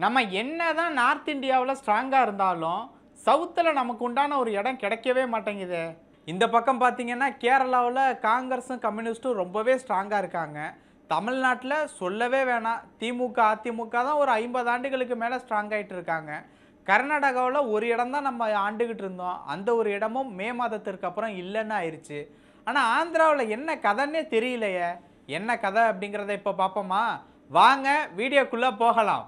நம்ம என்னதான் நார்த் இந்தியாவில் ஸ்ட்ராங்காக இருந்தாலும் சவுத்தில் நமக்கு உண்டான ஒரு இடம் கிடைக்கவே மாட்டேங்குது இந்த பக்கம் பார்த்தீங்கன்னா கேரளாவில் காங்கிரஸும் கம்யூனிஸ்ட்டும் ரொம்பவே ஸ்ட்ராங்காக இருக்காங்க தமிழ்நாட்டில் சொல்லவே வேணாம் திமுக அதிமுக தான் ஒரு ஐம்பது ஆண்டுகளுக்கு மேலே ஸ்ட்ராங் ஆயிட்டு இருக்காங்க கர்நாடகாவில் ஒரு இடம் தான் நம்ம ஆண்டுகிட்டு இருந்தோம் அந்த ஒரு இடமும் மே மாதத்திற்கு அப்புறம் இல்லைன்னு ஆயிடுச்சு ஆனால் ஆந்திராவில் என்ன கதைன்னே தெரியலையே என்ன கதை அப்படிங்கிறத இப்போ பார்ப்போமா வாங்க வீடியோக்குள்ளே போகலாம்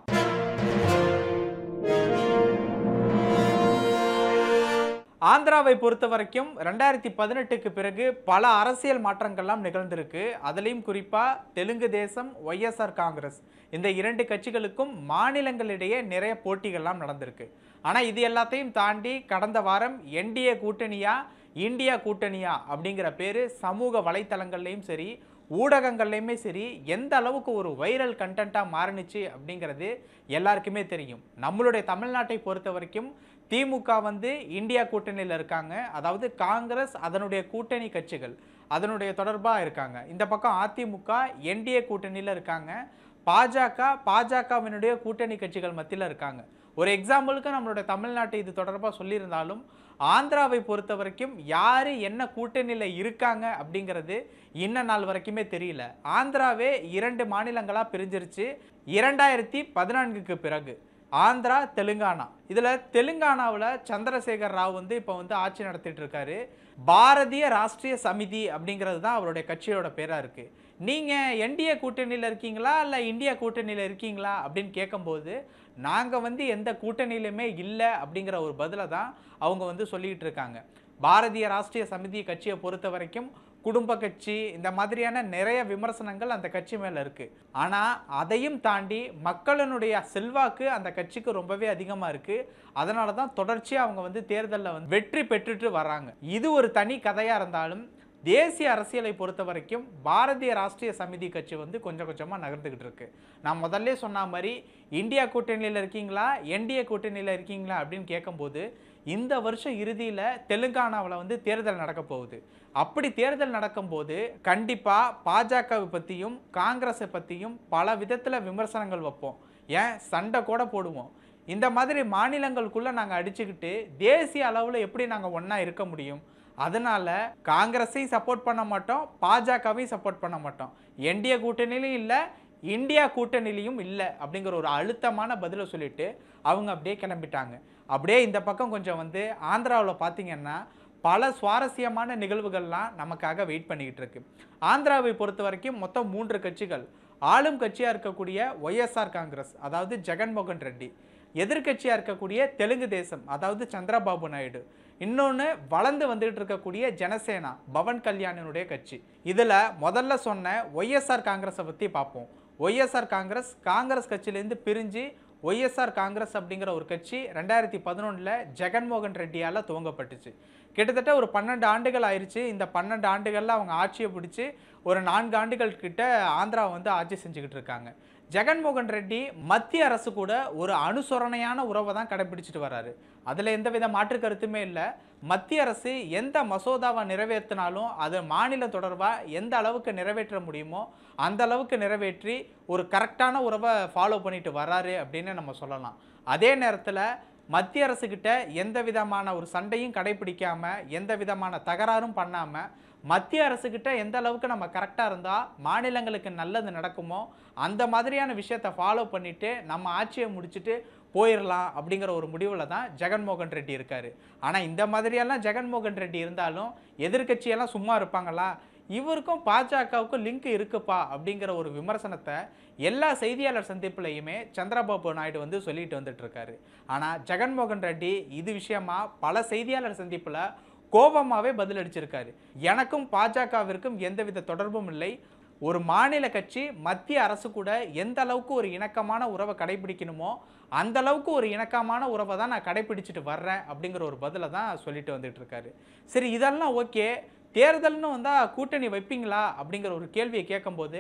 ஆந்திராவை பொறுத்த வரைக்கும் ரெண்டாயிரத்தி பதினெட்டுக்கு பிறகு பல அரசியல் மாற்றங்கள்லாம் நிகழ்ந்திருக்கு அதுலேயும் குறிப்பாக தெலுங்கு தேசம் ஒய்எஸ்ஆர் காங்கிரஸ் இந்த இரண்டு கட்சிகளுக்கும் மாநிலங்களிடையே நிறைய போட்டிகள்லாம் நடந்திருக்கு ஆனால் இது எல்லாத்தையும் தாண்டி கடந்த வாரம் என்டிஏ கூட்டணியா இந்தியா கூட்டணியா அப்படிங்கிற பேர் சமூக வலைத்தளங்கள்லையும் சரி ஊடகங்கள்லையுமே சரி எந்த அளவுக்கு ஒரு வைரல் கண்டென்ட்டாக மாறுனுச்சு அப்படிங்கிறது எல்லாருக்குமே தெரியும் நம்மளுடைய தமிழ்நாட்டை பொறுத்த வரைக்கும் திமுக வந்து இந்தியா கூட்டணியில் இருக்காங்க அதாவது காங்கிரஸ் அதனுடைய கூட்டணி கட்சிகள் அதனுடைய தொடர்பாக இருக்காங்க இந்த பக்கம் அதிமுக என்டிஏ கூட்டணியில் இருக்காங்க பாஜக பாஜகவினுடைய கூட்டணி கட்சிகள் மத்தியில் இருக்காங்க ஒரு எக்ஸாம்பிளுக்கு நம்மளுடைய தமிழ்நாட்டை இது தொடர்பாக சொல்லியிருந்தாலும் ஆந்திராவை பொறுத்த வரைக்கும் யார் என்ன கூட்டணியில் இருக்காங்க அப்படிங்கிறது இன்ன நாள் வரைக்குமே தெரியல ஆந்திராவே இரண்டு மாநிலங்களாக பிரிஞ்சிருச்சு இரண்டாயிரத்தி பதினான்குக்கு பிறகு ஆந்திரா தெலுங்கானா இதில் தெலுங்கானாவில் சந்திரசேகர் ராவ் வந்து இப்போ வந்து ஆட்சி நடத்திட்டு இருக்காரு பாரதிய ராஷ்ட்ரிய சமிதி அப்படிங்கிறது தான் அவருடைய கட்சியோட பேராக இருக்குது நீங்கள் என்டிஏ கூட்டணியில் இருக்கீங்களா இல்லை இந்தியா கூட்டணியில் இருக்கீங்களா அப்படின்னு கேட்கும்போது நாங்கள் வந்து எந்த கூட்டணியிலுமே இல்லை அப்படிங்கிற ஒரு பதிலை தான் அவங்க வந்து சொல்லிக்கிட்டு இருக்காங்க பாரதிய ராஷ்ட்ரிய சமிதி கட்சியை பொறுத்த வரைக்கும் குடும்ப கட்சி இந்த மாதிரியான நிறைய விமர்சனங்கள் அந்த கட்சி மேலே இருக்குது ஆனால் அதையும் தாண்டி மக்களினுடைய செல்வாக்கு அந்த கட்சிக்கு ரொம்பவே அதிகமாக இருக்குது அதனால தான் தொடர்ச்சியாக அவங்க வந்து தேர்தலில் வந்து வெற்றி பெற்றுட்டு வராங்க இது ஒரு தனி கதையாக இருந்தாலும் தேசிய அரசியலை பொறுத்த வரைக்கும் பாரதிய ராஷ்ட்ரிய சமிதி கட்சி வந்து கொஞ்சம் கொஞ்சமாக நகர்ந்துக்கிட்டு இருக்கு நான் முதல்ல சொன்ன மாதிரி இந்தியா கூட்டணியில் இருக்கீங்களா என்டிஏ கூட்டணியில் இருக்கீங்களா அப்படின்னு கேட்கும்போது இந்த வருஷம் இறுதியில் தெலுங்கானாவில் வந்து தேர்தல் நடக்க போகுது அப்படி தேர்தல் நடக்கும்போது கண்டிப்பாக பாஜகவை பற்றியும் காங்கிரஸை பற்றியும் பல விதத்தில் விமர்சனங்கள் வைப்போம் ஏன் சண்டை கூட போடுவோம் இந்த மாதிரி மாநிலங்களுக்குள்ளே நாங்கள் அடிச்சுக்கிட்டு தேசிய அளவில் எப்படி நாங்கள் ஒன்றா இருக்க முடியும் அதனால காங்கிரஸையும் சப்போர்ட் பண்ண மாட்டோம் பாஜகவையும் சப்போர்ட் பண்ண மாட்டோம் என்டிஏ கூட்டணியிலும் இல்லை இந்தியா கூட்டணிலையும் இல்லை அப்படிங்கிற ஒரு அழுத்தமான பதிலை சொல்லிட்டு அவங்க அப்படியே கிளம்பிட்டாங்க அப்படியே இந்த பக்கம் கொஞ்சம் வந்து ஆந்திராவில் பார்த்தீங்கன்னா பல சுவாரஸ்யமான நிகழ்வுகள்லாம் நமக்காக வெயிட் பண்ணிக்கிட்டு இருக்கு ஆந்திராவை பொறுத்த வரைக்கும் மொத்தம் மூன்று கட்சிகள் ஆளும் கட்சியாக இருக்கக்கூடிய ஒய்எஸ்ஆர் காங்கிரஸ் அதாவது ஜெகன்மோகன் ரெட்டி எதிர்க்கட்சியாக இருக்கக்கூடிய தெலுங்கு தேசம் அதாவது சந்திரபாபு நாயுடு இன்னொன்று வளர்ந்து வந்துகிட்டு இருக்கக்கூடிய ஜனசேனா பவன் கல்யாணினுடைய கட்சி இதில் முதல்ல சொன்ன ஒய்எஸ்ஆர் காங்கிரஸை பற்றி பார்ப்போம் ஒய்எஸ்ஆர் காங்கிரஸ் காங்கிரஸ் கட்சியிலேருந்து பிரிஞ்சு ஒய்எஸ்ஆர் காங்கிரஸ் அப்படிங்கிற ஒரு கட்சி ரெண்டாயிரத்தி பதினொன்றில் ஜெகன்மோகன் ரெட்டியால் துவங்கப்பட்டுச்சு கிட்டத்தட்ட ஒரு பன்னெண்டு ஆண்டுகள் ஆயிடுச்சு இந்த பன்னெண்டு ஆண்டுகளில் அவங்க ஆட்சியை பிடிச்சி ஒரு நான்கு ஆண்டுகள் கிட்ட ஆந்திரா வந்து ஆட்சி செஞ்சுக்கிட்டு இருக்காங்க ஜெகன்மோகன் ரெட்டி மத்திய அரசு கூட ஒரு அனுசரணையான உறவை தான் கடைபிடிச்சிட்டு வராரு அதில் எந்தவித மாற்று கருத்துமே இல்லை மத்திய அரசு எந்த மசோதாவை நிறைவேற்றினாலும் அது மாநில தொடர்பாக எந்த அளவுக்கு நிறைவேற்ற முடியுமோ அந்த அளவுக்கு நிறைவேற்றி ஒரு கரெக்டான உறவை ஃபாலோ பண்ணிட்டு வராரு அப்படின்னு நம்ம சொல்லலாம் அதே நேரத்தில் மத்திய அரசுக்கிட்ட எந்த விதமான ஒரு சண்டையும் கடைபிடிக்காம எந்த விதமான தகராறும் பண்ணாமல் மத்திய அரசுக்கிட்ட எந்த அளவுக்கு நம்ம கரெக்டாக இருந்தால் மாநிலங்களுக்கு நல்லது நடக்குமோ அந்த மாதிரியான விஷயத்தை ஃபாலோ பண்ணிட்டு நம்ம ஆட்சியை முடிச்சுட்டு போயிடலாம் அப்படிங்கிற ஒரு முடிவில் தான் ஜெகன்மோகன் ரெட்டி இருக்காரு ஆனால் இந்த மாதிரியெல்லாம் ஜெகன்மோகன் ரெட்டி இருந்தாலும் எதிர்க்கட்சியெல்லாம் சும்மா இருப்பாங்களா இவருக்கும் பாஜகவுக்கும் லிங்க் இருக்குப்பா அப்படிங்கிற ஒரு விமர்சனத்தை எல்லா செய்தியாளர் சந்திப்புலையுமே சந்திரபாபு நாயுடு வந்து சொல்லிட்டு வந்துட்டு இருக்காரு ஆனால் ஜெகன்மோகன் ரெட்டி இது விஷயமா பல செய்தியாளர் சந்திப்பில் கோபமாகவே பதிலளிச்சிருக்காரு எனக்கும் பாஜகவிற்கும் எந்தவித தொடர்பும் இல்லை ஒரு மாநில கட்சி மத்திய அரசு கூட எந்த அளவுக்கு ஒரு இணக்கமான உறவை கடைபிடிக்கணுமோ அந்த அளவுக்கு ஒரு இணக்கமான உறவை தான் நான் கடைபிடிச்சிட்டு வர்றேன் அப்படிங்கிற ஒரு பதிலை தான் சொல்லிட்டு வந்துட்டு இருக்காரு சரி இதெல்லாம் ஓகே தேர்தல்னு வந்தால் கூட்டணி வைப்பீங்களா அப்படிங்கிற ஒரு கேள்வியை கேட்கும்போது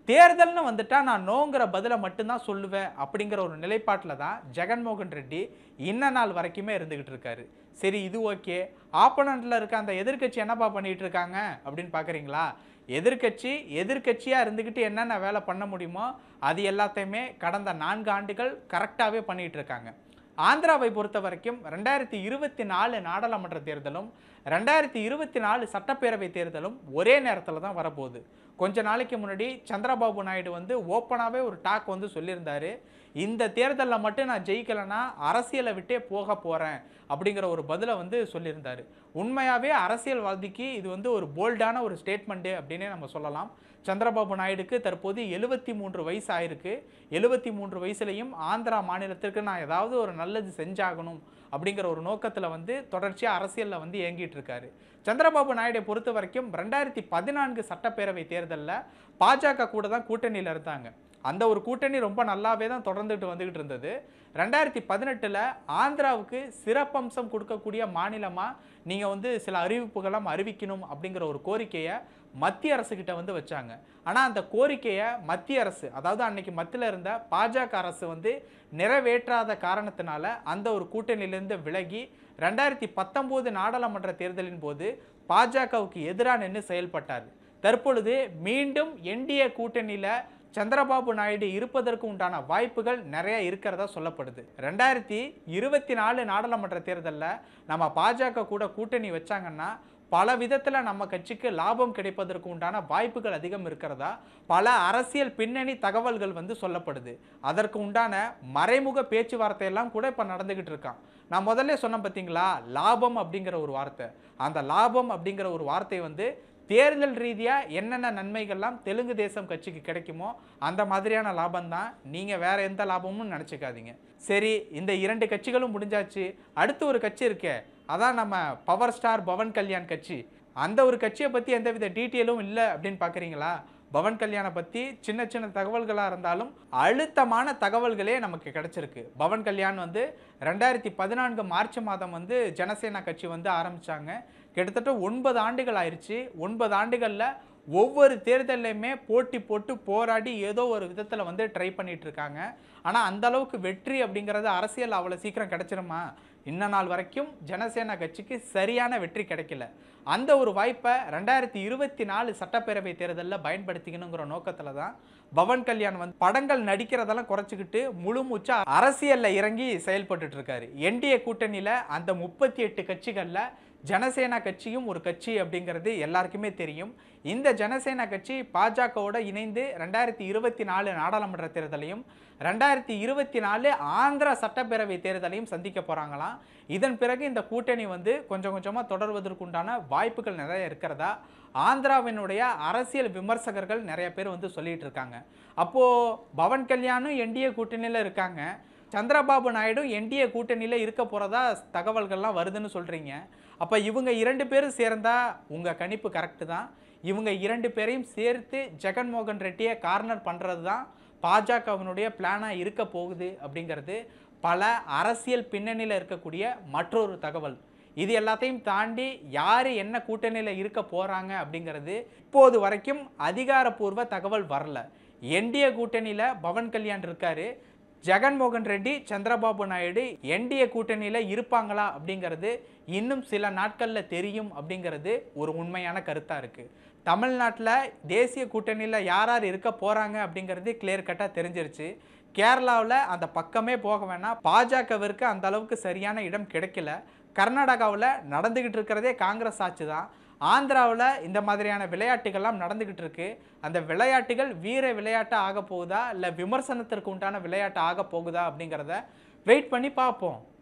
தேர்தல்னு வந்துட்டா நான் நோங்கிற பதிலை மட்டும்தான் சொல்லுவேன் அப்படிங்கிற ஒரு நிலைப்பாட்டில் தான் ஜெகன்மோகன் ரெட்டி இன்ன நாள் வரைக்குமே இருந்துகிட்டு இருக்காரு சரி இது ஓகே ஆப்போனண்ட்ல இருக்க அந்த எதிர்க்கட்சி என்னப்பா பண்ணிட்டு இருக்காங்க அப்படின்னு பார்க்குறீங்களா எதிர்க்கட்சி எதிர்க்கட்சியாக இருந்துக்கிட்டு என்னென்ன வேலை பண்ண முடியுமோ அது எல்லாத்தையுமே கடந்த நான்கு ஆண்டுகள் கரெக்டாகவே பண்ணிட்டு இருக்காங்க ஆந்திராவை பொறுத்த வரைக்கும் ரெண்டாயிரத்தி இருபத்தி நாலு நாடாளுமன்ற தேர்தலும் ரெண்டாயிரத்தி இருபத்தி நாலு சட்டப்பேரவை தேர்தலும் ஒரே நேரத்தில் தான் வரப்போகுது கொஞ்ச நாளைக்கு முன்னாடி சந்திரபாபு நாயுடு வந்து ஓப்பனாகவே ஒரு டாக் வந்து சொல்லியிருந்தாரு இந்த தேர்தலில் மட்டும் நான் ஜெயிக்கலைன்னா அரசியலை விட்டே போக போகிறேன் அப்படிங்கிற ஒரு பதிலை வந்து சொல்லியிருந்தாரு உண்மையாகவே அரசியல்வாதிக்கு இது வந்து ஒரு போல்டான ஒரு ஸ்டேட்மெண்ட்டு அப்படின்னே நம்ம சொல்லலாம் சந்திரபாபு நாயுடுக்கு தற்போது எழுபத்தி மூன்று வயசு ஆயிருக்கு எழுபத்தி மூன்று வயசுலையும் ஆந்திரா மாநிலத்திற்கு நான் ஏதாவது ஒரு நல்லது செஞ்சாகணும் அப்படிங்கிற ஒரு நோக்கத்தில் வந்து தொடர்ச்சியாக அரசியலில் வந்து இயங்கிட்டு இருக்காரு சந்திரபாபு நாயுடை பொறுத்த வரைக்கும் ரெண்டாயிரத்தி பதினான்கு சட்டப்பேரவை தேர்தலில் பாஜக கூட தான் கூட்டணியில் இருந்தாங்க அந்த ஒரு கூட்டணி ரொம்ப நல்லாவே தான் தொடர்ந்துட்டு வந்துகிட்டு இருந்தது ரெண்டாயிரத்தி பதினெட்டில் ஆந்திராவுக்கு சிறப்பம்சம் கொடுக்கக்கூடிய மாநிலமாக நீங்கள் வந்து சில அறிவிப்புகளாம் அறிவிக்கணும் அப்படிங்கிற ஒரு கோரிக்கையை மத்திய அரசுக்கிட்ட வந்து வச்சாங்க ஆனால் அந்த கோரிக்கையை மத்திய அரசு அதாவது அன்னைக்கு மத்தியில் இருந்த பாஜக அரசு வந்து நிறைவேற்றாத காரணத்தினால அந்த ஒரு கூட்டணியிலிருந்து விலகி ரெண்டாயிரத்தி பத்தொம்போது நாடாளுமன்ற தேர்தலின் போது பாஜகவுக்கு எதிராக நின்று செயல்பட்டார் தற்பொழுது மீண்டும் என்டிஏ கூட்டணியில் சந்திரபாபு நாயுடு இருப்பதற்கு உண்டான வாய்ப்புகள் நிறைய இருக்கிறதா சொல்லப்படுது ரெண்டாயிரத்தி இருபத்தி நாலு நாடாளுமன்ற தேர்தலில் நம்ம பாஜக கூட கூட்டணி வச்சாங்கன்னா பல விதத்தில் நம்ம கட்சிக்கு லாபம் கிடைப்பதற்கு உண்டான வாய்ப்புகள் அதிகம் இருக்கிறதா பல அரசியல் பின்னணி தகவல்கள் வந்து சொல்லப்படுது அதற்கு உண்டான மறைமுக பேச்சுவார்த்தை எல்லாம் கூட இப்போ நடந்துகிட்டு இருக்கான் நான் முதல்ல சொன்னேன் பார்த்தீங்களா லாபம் அப்படிங்கிற ஒரு வார்த்தை அந்த லாபம் அப்படிங்கிற ஒரு வார்த்தை வந்து தேர்தல் ரீதியாக என்னென்ன நன்மைகள்லாம் தெலுங்கு தேசம் கட்சிக்கு கிடைக்குமோ அந்த மாதிரியான லாபம் தான் நீங்கள் வேற எந்த லாபமும் நினச்சிக்காதீங்க சரி இந்த இரண்டு கட்சிகளும் முடிஞ்சாச்சு அடுத்து ஒரு கட்சி இருக்கே அதான் நம்ம பவர் ஸ்டார் பவன் கல்யாண் கட்சி அந்த ஒரு கட்சியை பற்றி எந்தவித டீட்டெயிலும் இல்லை அப்படின்னு பார்க்குறீங்களா பவன் கல்யாணை பற்றி சின்ன சின்ன தகவல்களாக இருந்தாலும் அழுத்தமான தகவல்களே நமக்கு கிடைச்சிருக்கு பவன் கல்யாண் வந்து ரெண்டாயிரத்தி பதினான்கு மார்ச் மாதம் வந்து ஜனசேனா கட்சி வந்து ஆரம்பித்தாங்க கிட்டத்தட்ட ஒன்பது ஆண்டுகள் ஆயிடுச்சு ஒன்பது ஆண்டுகளில் ஒவ்வொரு தேர்தல்லையுமே போட்டி போட்டு போராடி ஏதோ ஒரு விதத்தில் வந்து ட்ரை பண்ணிட்டு இருக்காங்க ஆனால் அந்த அளவுக்கு வெற்றி அப்படிங்கிறது அரசியல் அவ்வளோ சீக்கிரம் கிடைச்சிருமா இன்ன நாள் வரைக்கும் ஜனசேனா கட்சிக்கு சரியான வெற்றி கிடைக்கல அந்த ஒரு வாய்ப்பை ரெண்டாயிரத்தி இருபத்தி நாலு சட்டப்பேரவை தேர்தலில் பயன்படுத்திக்கணுங்கிற நோக்கத்தில் தான் பவன் கல்யாண் வந்து படங்கள் நடிக்கிறதெல்லாம் குறைச்சிக்கிட்டு முழு மூச்சா அரசியலில் இறங்கி செயல்பட்டுட்டு இருக்காரு என்டிஏ கூட்டணியில் அந்த முப்பத்தி எட்டு கட்சிகளில் ஜனசேனா கட்சியும் ஒரு கட்சி அப்படிங்கிறது எல்லாருக்குமே தெரியும் இந்த ஜனசேனா கட்சி பாஜகவோட இணைந்து ரெண்டாயிரத்தி இருபத்தி நாலு நாடாளுமன்ற தேர்தலையும் ரெண்டாயிரத்தி இருபத்தி நாலு ஆந்திரா சட்டப்பேரவை தேர்தலையும் சந்திக்க போகிறாங்களாம் இதன் பிறகு இந்த கூட்டணி வந்து கொஞ்சம் கொஞ்சமாக தொடர்வதற்குண்டான வாய்ப்புகள் நிறைய இருக்கிறதா ஆந்திராவினுடைய அரசியல் விமர்சகர்கள் நிறைய பேர் வந்து சொல்லிட்டு இருக்காங்க அப்போது பவன் கல்யாணும் என்டிஏ கூட்டணியில் இருக்காங்க சந்திரபாபு நாயுடு என்டிஏ கூட்டணியில் இருக்க போகிறதா தகவல்கள்லாம் வருதுன்னு சொல்கிறீங்க அப்போ இவங்க இரண்டு பேரும் சேர்ந்தா உங்கள் கணிப்பு கரெக்டு தான் இவங்க இரண்டு பேரையும் சேர்த்து ஜெகன்மோகன் ரெட்டியை கார்னர் பண்ணுறது தான் பாஜகவினுடைய பிளானாக இருக்க போகுது அப்படிங்கிறது பல அரசியல் பின்னணியில் இருக்கக்கூடிய மற்றொரு தகவல் இது எல்லாத்தையும் தாண்டி யார் என்ன கூட்டணியில் இருக்க போகிறாங்க அப்படிங்கிறது இப்போது வரைக்கும் அதிகாரப்பூர்வ தகவல் வரல என்டிஏ கூட்டணியில் பவன் கல்யாண் இருக்காரு ஜெகன்மோகன் ரெட்டி சந்திரபாபு நாயுடு என்டிஏ கூட்டணியில் இருப்பாங்களா அப்படிங்கிறது இன்னும் சில நாட்களில் தெரியும் அப்படிங்கிறது ஒரு உண்மையான கருத்தாக இருக்குது தமிழ்நாட்டில் தேசிய கூட்டணியில் யார் யார் இருக்க போகிறாங்க அப்படிங்கிறது கிளியர் கட்டாக தெரிஞ்சிருச்சு கேரளாவில் அந்த பக்கமே போக வேணாம் பாஜகவிற்கு அந்த அளவுக்கு சரியான இடம் கிடைக்கல கர்நாடகாவில் நடந்துக்கிட்டு இருக்கிறதே காங்கிரஸ் ஆட்சி தான் ஆந்திராவில் இந்த மாதிரியான விளையாட்டுகள்லாம் நடந்துக்கிட்டு இருக்கு அந்த விளையாட்டுகள் வீர விளையாட்டாக ஆக போகுதா இல்லை விமர்சனத்திற்கு உண்டான விளையாட்டு ஆக போகுதா அப்படிங்கிறத வெயிட் பண்ணி பார்ப்போம்